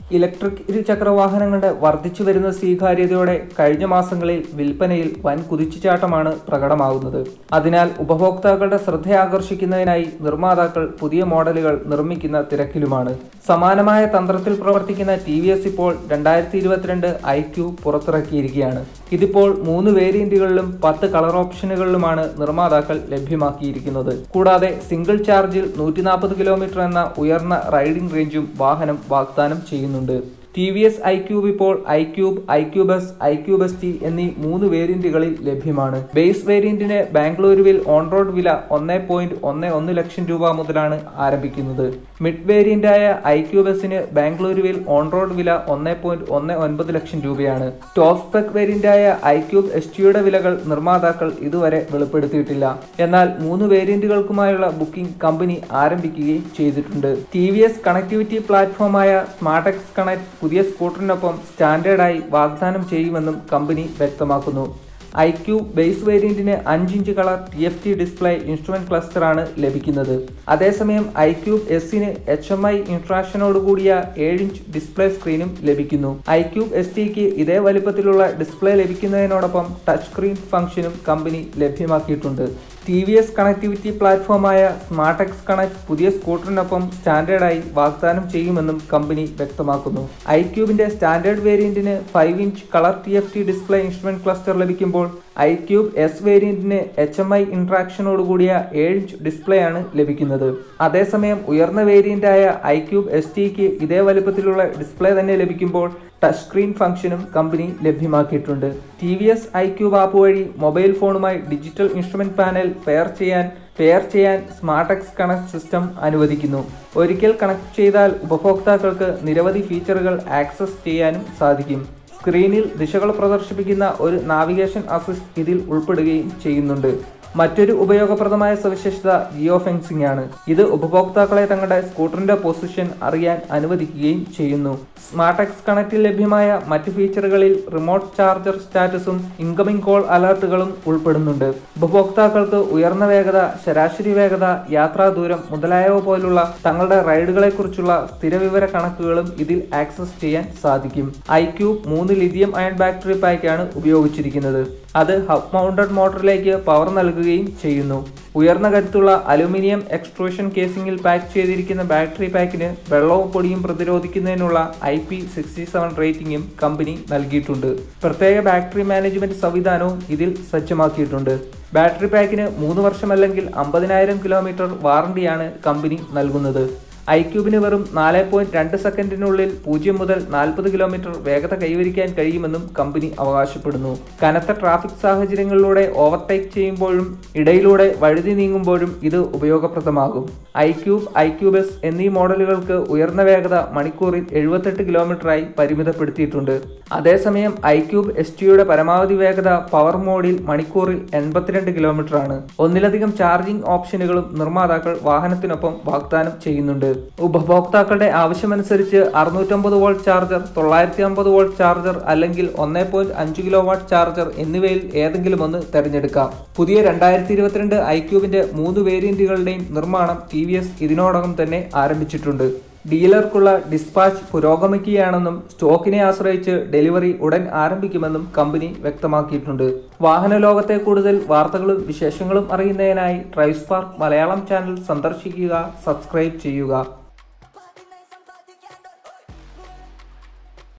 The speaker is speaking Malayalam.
ഇലക്ട്രിക് ഇരുചക്ര വാഹനങ്ങളുടെ വർദ്ധിച്ചു വരുന്ന സ്വീകാര്യതയോടെ കഴിഞ്ഞ മാസങ്ങളിൽ വിൽപ്പനയിൽ വൻ കുതിച്ചുചാട്ടമാണ് പ്രകടമാകുന്നത് അതിനാൽ ഉപഭോക്താക്കളുടെ ശ്രദ്ധയാകർഷിക്കുന്നതിനായി നിർമ്മാതാക്കൾ പുതിയ മോഡലുകൾ നിർമ്മിക്കുന്ന തിരക്കിലുമാണ് സമാനമായ തന്ത്രത്തിൽ പ്രവർത്തിക്കുന്ന ടി വി എസ് ഇപ്പോൾ രണ്ടായിരത്തി ഇരുപത്തിരണ്ട് ഐ ക്യൂ പുറത്തിറക്കിയിരിക്കുകയാണ് ഇതിപ്പോൾ മൂന്ന് വേരിയന്റുകളിലും പത്ത് കളർ ഓപ്ഷനുകളിലുമാണ് നിർമ്മാതാക്കൾ ലഭ്യമാക്കിയിരിക്കുന്നത് കൂടാതെ സിംഗിൾ ചാർജിൽ നൂറ്റി നാൽപ്പത് കിലോമീറ്റർ എന്ന ഉയർന്ന റൈഡിംഗ് റേഞ്ചും വാഹനം വാഗ്ദാനം ചെയ്യുന്നുണ്ട് T V S I cube ഇപ്പോൾ I cube I cube S I cube S T എന്നീ മൂന്ന് വേരിയന്റുകളിൽ ലഭ്യമാണ് ബേസ് വേരിയന്റിന് ബാംഗ്ലൂരുവിൽ ഓൺ റോഡ് വില ഒന്ന് പോയിന്റ് ഒന്ന് ഒന്ന് ലക്ഷം രൂപ മുതലാണ് ആരംഭിക്കുന്നത് മിഡ് വേരിയന്റായ ഐ ക്യൂബ് എസിന് ബാംഗ്ലൂരുവിൽ ഓൺ റോഡ് വില ഒന്ന് പോയിന്റ് ഒന്ന് ഒൻപത് ലക്ഷം രൂപയാണ് ടോപ്പ് സ്പെക് വേരിയന്റായ ഐ ക്യൂബ് എസ് ടിയുടെ വിലകൾ നിർമ്മാതാക്കൾ ഇതുവരെ വെളിപ്പെടുത്തിയിട്ടില്ല എന്നാൽ മൂന്ന് വേരിയന്റുകൾക്കുമായുള്ള ബുക്കിംഗ് കമ്പനി ആരംഭിക്കുകയും ചെയ്തിട്ടുണ്ട് ടി വി എസ് കണക്ടിവിറ്റി പ്ലാറ്റ്ഫോമായ സ്മാർട്ട് എക്സ് കണക്ട് പുതിയ സ്കൂട്ടറിനൊപ്പം സ്റ്റാൻഡേർഡായി വാഗ്ദാനം ചെയ്യുമെന്നും കമ്പനി വ്യക്തമാക്കുന്നു ഐ ക്യൂ ബേസ് വേരിയന്റിന് അഞ്ച് inch colour T F T display instrument ക്ലസ്റ്ററാണ് ലഭിക്കുന്നത് അതേസമയം ഐ ക്യൂബ് എസിന് എച്ച് എം ഐ ഇൻട്രാക്ഷനോട് കൂടിയ ഏഴ് ഇഞ്ച് ഡിസ്പ്ലേ സ്ക്രീനും ലഭിക്കുന്നു ഐ ക്യൂബ് എസ് ടിക്ക് ഇതേ വലിപ്പത്തിലുള്ള ഡിസ്പ്ലേ ലഭിക്കുന്നതിനോടൊപ്പം ടച്ച് സ്ക്രീൻ ഫംഗ്ഷനും കമ്പനി ലഭ്യമാക്കിയിട്ടുണ്ട് ടി വി എസ് കണക്ടിവിറ്റി പ്ലാറ്റ്ഫോമായ സ്മാർട്ട് എക്സ് കണക്ട് പുതിയ സ്കൂട്ടറിനൊപ്പം സ്റ്റാൻഡേർഡായി വാഗ്ദാനം ചെയ്യുമെന്നും കമ്പനി വ്യക്തമാക്കുന്നു ഐ ക്യൂബിന്റെ സ്റ്റാൻഡേർഡ് വേരിയന്റിന് five inch colour T F T display instrument cluster ലഭിക്കുമ്പോൾ ഐ ക്യൂബ് എസ് വേരിയന്റിന് എച്ച് എം ഐ ഇൻട്രാക്ഷനോട് കൂടിയ ഏഴ് ഇഞ്ച് ഡിസ്പ്ലേ ആണ് ലഭിക്കുന്നത് അതേസമയം ഉയർന്ന വേരിയന്റായ ഐ ക്യൂബ് എസ് ടിക്ക് ഇതേ വലുപ്പത്തിലുള്ള ഡിസ്പ്ലേ തന്നെ ലഭിക്കുമ്പോൾ ടച്ച് സ്ക്രീൻ ഫംഗ്ഷനും കമ്പനി ലഭ്യമാക്കിയിട്ടുണ്ട് T V S I cube app വഴി മൊബൈൽ ഫോണുമായി ഡിജിറ്റൽ ഇൻസ്ട്രുമെന്റ് പാനൽ പെയർ ചെയ്യാൻ പെയർ ചെയ്യാൻ സ്മാർട്ട് എക്സ് കണക്ട് സിസ്റ്റം അനുവദിക്കുന്നു ഒരിക്കൽ കണക്ട് ചെയ്താൽ ഉപഭോക്താക്കൾക്ക് നിരവധി ഫീച്ചറുകൾ ആക്സസ് ചെയ്യാനും സാധിക്കും സ്ക്രീനിൽ ദിശകൾ പ്രദർശിപ്പിക്കുന്ന ഒരു നാവിഗേഷൻ അസിസ്റ്റ് ഇതിൽ ഉൾപ്പെടുകയും ചെയ്യുന്നുണ്ട് മറ്റൊരു ഉപയോഗപ്രദമായ സവിശേഷത ജിയോ ഫെൻസിംഗ് ആണ് ഇത് ഉപഭോക്താക്കളെ തങ്ങളുടെ സ്കൂട്ടറിന്റെ പൊസിഷൻ അറിയാൻ അനുവദിക്കുകയും ചെയ്യുന്നു സ്മാർട്ട് എക്സ് കണക്റ്റിൽ ലഭ്യമായ മറ്റ് ഫീച്ചറുകളിൽ റിമോട്ട് ചാർജർ സ്റ്റാറ്റസും ഇൻകമിംഗ് കോൾ അലർട്ടുകളും ഉൾപ്പെടുന്നുണ്ട് ഉപഭോക്താക്കൾക്ക് ഉയർന്ന വേഗത ശരാശരി വേഗത യാത്രാ ദൂരം മുതലായവ പോലുള്ള തങ്ങളുടെ റൈഡുകളെക്കുറിച്ചുള്ള സ്ഥിരവിവര കണക്കുകളും ഇതിൽ ആക്സസ് ചെയ്യാൻ സാധിക്കും ഐ ക്യൂബ് മൂന്ന് ലിഥിയം അയൺ ബാറ്ററി പാക്കാണ് ഉപയോഗിച്ചിരിക്കുന്നത് അത് ഹബ് മൗണ്ടഡ് മോട്ടറിലേക്ക് പവർ നൽകുകയും ചെയ്യുന്നു ഉയർന്ന കരുത്തുള്ള അലുമിനിയം എക്സ്ട്രൂഷൻ കേസിംഗിൽ പാക്ക് ചെയ്തിരിക്കുന്ന ബാറ്ററി പാക്കിന് വെള്ളവും പൊടിയും പ്രതിരോധിക്കുന്നതിനുള്ള ഐ പി സിക്സ്റ്റി സെവൻ റേറ്റിംഗും കമ്പനി നൽകിയിട്ടുണ്ട് പ്രത്യേക ബാറ്ററി മാനേജ്മെന്റ് സംവിധാനവും ഇതിൽ സജ്ജമാക്കിയിട്ടുണ്ട് ബാറ്ററി പാക്കിന് മൂന്ന് വർഷം അല്ലെങ്കിൽ അമ്പതിനായിരം കിലോമീറ്റർ വാറണ്ടിയാണ് കമ്പനി നൽകുന്നത് ഐക്യൂബിന് വെറും നാല് പോയിന്റ് രണ്ട് സെക്കൻഡിനുള്ളിൽ പൂജ്യം മുതൽ നാൽപ്പത് കിലോമീറ്റർ വേഗത കൈവരിക്കാൻ കഴിയുമെന്നും കമ്പനി അവകാശപ്പെടുന്നു കനത്ത ട്രാഫിക് സാഹചര്യങ്ങളിലൂടെ ഓവർടേക്ക് ചെയ്യുമ്പോഴും ഇടയിലൂടെ വഴുതി നീങ്ങുമ്പോഴും ഇത് ഉപയോഗപ്രദമാകും ഐക്യൂബ് ഐക്യൂബ് എസ് എന്നീ മോഡലുകൾക്ക് ഉയർന്ന വേഗത മണിക്കൂറിൽ എഴുപത്തെട്ട് കിലോമീറ്ററായി പരിമിതപ്പെടുത്തിയിട്ടുണ്ട് അതേസമയം ഐക്യൂബ് എസ് ടിയുടെ പരമാവധി വേഗത പവർ മോഡിൽ മണിക്കൂറിൽ എൺപത്തിരണ്ട് കിലോമീറ്റർ ആണ് ഒന്നിലധികം ചാർജിംഗ് ഓപ്ഷനുകളും നിർമ്മാതാക്കൾ വാഹനത്തിനൊപ്പം വാഗ്ദാനം ചെയ്യുന്നുണ്ട് ഉപഭോക്താക്കളുടെ ആവശ്യമനുസരിച്ച് അറുന്നൂറ്റമ്പത് വോൾട്ട് ചാർജർ തൊള്ളായിരത്തി അമ്പത് വോൾട്ട് ചാർജർ അല്ലെങ്കിൽ ഒന്നേ പോയിന്റ് അഞ്ച് കിലോ വാട്ട് ചാർജർ എന്നിവയിൽ ഏതെങ്കിലും ഒന്ന് തിരഞ്ഞെടുക്കാം പുതിയ രണ്ടായിരത്തി ഇരുപത്തിരണ്ട് ഐക്യൂബിന്റെ മൂന്ന് വേരിയന്റുകളുടെയും നിർമ്മാണം ടി വി എസ് ഇതിനോടകം തന്നെ ആരംഭിച്ചിട്ടുണ്ട് ഡീലർക്കുള്ള ഡിസ്പാച്ച് പുരോഗമിക്കുകയാണെന്നും സ്റ്റോക്കിനെ ആശ്രയിച്ച് ഡെലിവറി ഉടൻ ആരംഭിക്കുമെന്നും കമ്പനി വ്യക്തമാക്കിയിട്ടുണ്ട് വാഹന ലോകത്തെ കൂടുതൽ വാർത്തകളും വിശേഷങ്ങളും അറിയുന്നതിനായി ഡ്രൈവ് സ്പാർക്ക് മലയാളം ചാനൽ സന്ദർശിക്കുക സബ്സ്ക്രൈബ് ചെയ്യുക